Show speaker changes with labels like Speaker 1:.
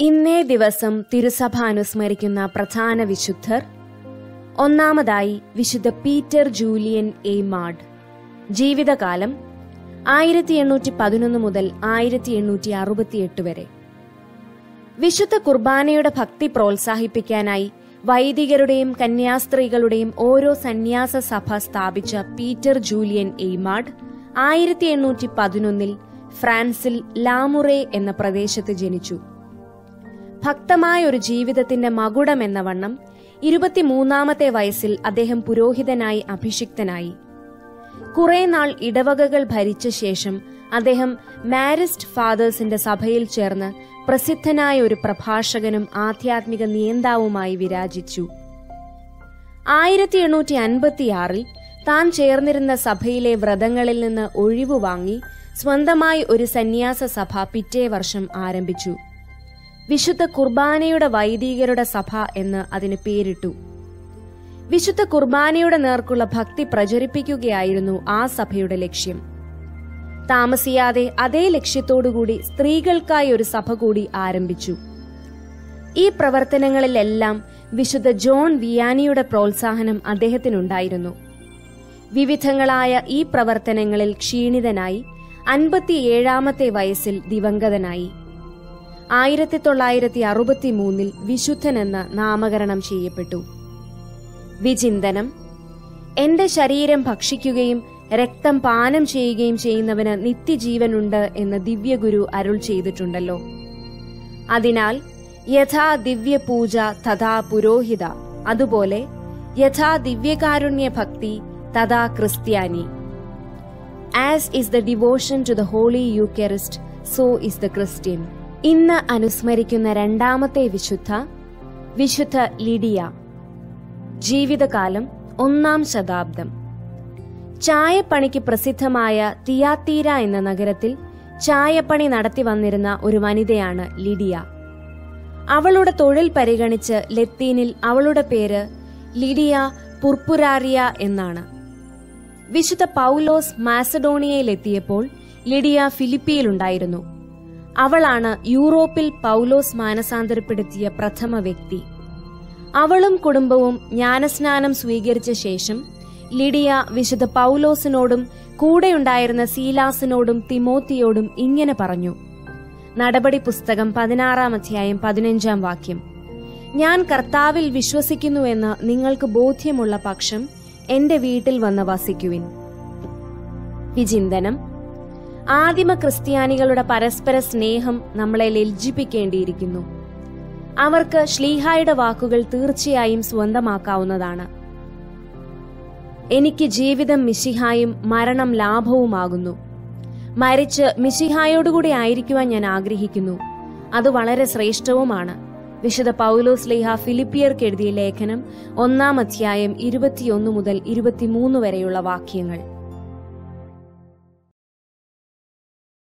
Speaker 1: ഇന്നേ ദിവസം തിരുസഭ അനുസ്മരിക്കുന്ന പ്രധാന വിശുദ്ധർ ഒന്നാമതായി വിശുദ്ധ പീറ്റർ ജൂലിയൻ എ മാഡ് ജീവിതകാലം ആയിരത്തി എണ്ണൂറ്റി പതിനൊന്ന് മുതൽ ആയിരത്തി എണ്ണൂറ്റി അറുപത്തിയെട്ട് വരെ വിശുദ്ധ കുർബാനയുടെ ഭക്തി പ്രോത്സാഹിപ്പിക്കാനായി വൈദികരുടെയും കന്യാസ്ത്രീകളുടെയും ഓരോ സന്യാസ സഭ സ്ഥാപിച്ച പീറ്റർ ജൂലിയൻ എയ്മാഡ് ആയിരത്തി എണ്ണൂറ്റി പതിനൊന്നിൽ ഫ്രാൻസിൽ ലാമുറേ എന്ന പ്രദേശത്ത് ജനിച്ചു ഭക്തമായ ഒരു ജീവിതത്തിന്റെ മകുടം എന്ന വണ്ണം ഇരുപത്തിമൂന്നാമത്തെ വയസ്സിൽ അദ്ദേഹം പുരോഹിതനായി അഭിഷിക്തനായി കുറെ നാൾ ഇടവകകൾ ഭരിച്ച ശേഷം അദ്ദേഹം മാരിസ്റ്റ് ഫാദേഴ്സിന്റെ സഭയിൽ ചേർന്ന് പ്രസിദ്ധനായ ഒരു പ്രഭാഷകനും ആധ്യാത്മിക നിയന്താവുമായി വിരാജിച്ചു ആയിരത്തി എണ്ണൂറ്റി അൻപത്തിയാറിൽ താൻ ചേർന്നിരുന്ന സഭയിലെ വ്രതങ്ങളിൽ നിന്ന് ഒഴിവു വാങ്ങി സ്വന്തമായി ഒരു സന്യാസ സഭ പിറ്റേ വർഷം ആരംഭിച്ചു വിശുദ്ധ കുർബാനയുടെ വൈദികരുടെ സഭ എന്ന് അതിന് പേരിട്ടു വിശുദ്ധ കുർബാനയുടെ നേർക്കുള്ള ഭക്തി പ്രചരിപ്പിക്കുകയായിരുന്നു ആ സഭയുടെ ലക്ഷ്യം താമസിയാതെ അതേ ലക്ഷ്യത്തോടുകൂടി സ്ത്രീകൾക്കായി ഒരു സഭ കൂടി ആരംഭിച്ചു ഈ പ്രവർത്തനങ്ങളിലെല്ലാം വിശുദ്ധ ജോൺ വിയാനിയുടെ പ്രോത്സാഹനം അദ്ദേഹത്തിനുണ്ടായിരുന്നു വിവിധങ്ങളായ ഈ പ്രവർത്തനങ്ങളിൽ ക്ഷീണിതനായി അൻപത്തിയേഴാമത്തെ വയസ്സിൽ ദിവംഗതനായി ആയിരത്തി തൊള്ളായിരത്തി അറുപത്തി മൂന്നിൽ വിശുദ്ധനെന്ന് നാമകരണം ചെയ്യപ്പെട്ടു വിചിന്തനം എന്റെ ശരീരം ഭക്ഷിക്കുകയും രക്തം പാനം ചെയ്യുകയും ചെയ്യുന്നവന് നിത്യജീവനുണ്ട് എന്ന് ദിവ്യഗുരു അരുൾ ചെയ്തിട്ടുണ്ടല്ലോ അതിനാൽ യഥാ ദിവ്യപൂജ തഥാ പുരോഹിത അതുപോലെ യഥാ ദിവ്യകാരുണ്യ ഭക്തി തഥാ ക്രിസ്ത്യാനി as is the devotion to the holy eucharist so is the Christian ഇന്ന് അനുസ്മരിക്കുന്ന രണ്ടാമത്തെ വിശുദ്ധ വിശുദ്ധ ലിഡിയ ജീവിതകാലം ഒന്നാം ശതാബ്ദം ചായപ്പണിക്ക് പ്രസിദ്ധമായ തിയാത്തീര എന്ന നഗരത്തിൽ ചായപ്പണി നടത്തി വന്നിരുന്ന ഒരു വനിതയാണ് ലിഡിയ അവളുടെ തൊഴിൽ പരിഗണിച്ച് ലത്തീനിൽ അവളുടെ പേര് ലിഡിയ പുർപ്പുരാറിയ എന്നാണ് വിശുദ്ധ പൗലോസ് മാസഡോണിയയിലെത്തിയപ്പോൾ ലിഡിയ ഫിലിപ്പിയിലുണ്ടായിരുന്നു അവളാണ് യൂറോപ്പിൽ പൗലോസ് മാനസാന്തരപ്പെടുത്തിയ പ്രഥമ വ്യക്തി അവളും കുടുംബവും ജ്ഞാനസ്നാനം സ്വീകരിച്ച ശേഷം ലിഡിയ വിശുദ്ധ പൗലോസിനോടും കൂടെയുണ്ടായിരുന്ന സീലാസിനോടും തിമോത്തിയോടും ഇങ്ങനെ പറഞ്ഞു നടപടി പുസ്തകം പതിനാറാം അധ്യായം പതിനഞ്ചാം വാക്യം ഞാൻ കർത്താവിൽ വിശ്വസിക്കുന്നുവെന്ന് നിങ്ങൾക്ക് ബോധ്യമുള്ള പക്ഷം എന്റെ വീട്ടിൽ വന്ന് വസിക്കുവിൻ വിചിന്തനം ആദിമ ക്രിസ്ത്യാനികളുടെ പരസ്പര സ്നേഹം നമ്മളെ ലജ്ജിപ്പിക്കേണ്ടിയിരിക്കുന്നു അവർക്ക് ശ്ലീഹായുടെ വാക്കുകൾ തീർച്ചയായും സ്വന്തമാക്കാവുന്നതാണ് എനിക്ക് ജീവിതം മിശിഹായും മരണം ലാഭവുമാകുന്നു മരിച്ച് മിശിഹായോടുകൂടി ആയിരിക്കുവാൻ ഞാൻ ആഗ്രഹിക്കുന്നു അത് വളരെ ശ്രേഷ്ഠവുമാണ് വിശുദ്ധ പൗലോസ് ലേഹ ഫിലിപ്പിയർക്ക് എഴുതിയ ലേഖനം ഒന്നാം അധ്യായം ഇരുപത്തിയൊന്ന് മുതൽ ഇരുപത്തിമൂന്ന് വരെയുള്ള വാക്യങ്ങൾ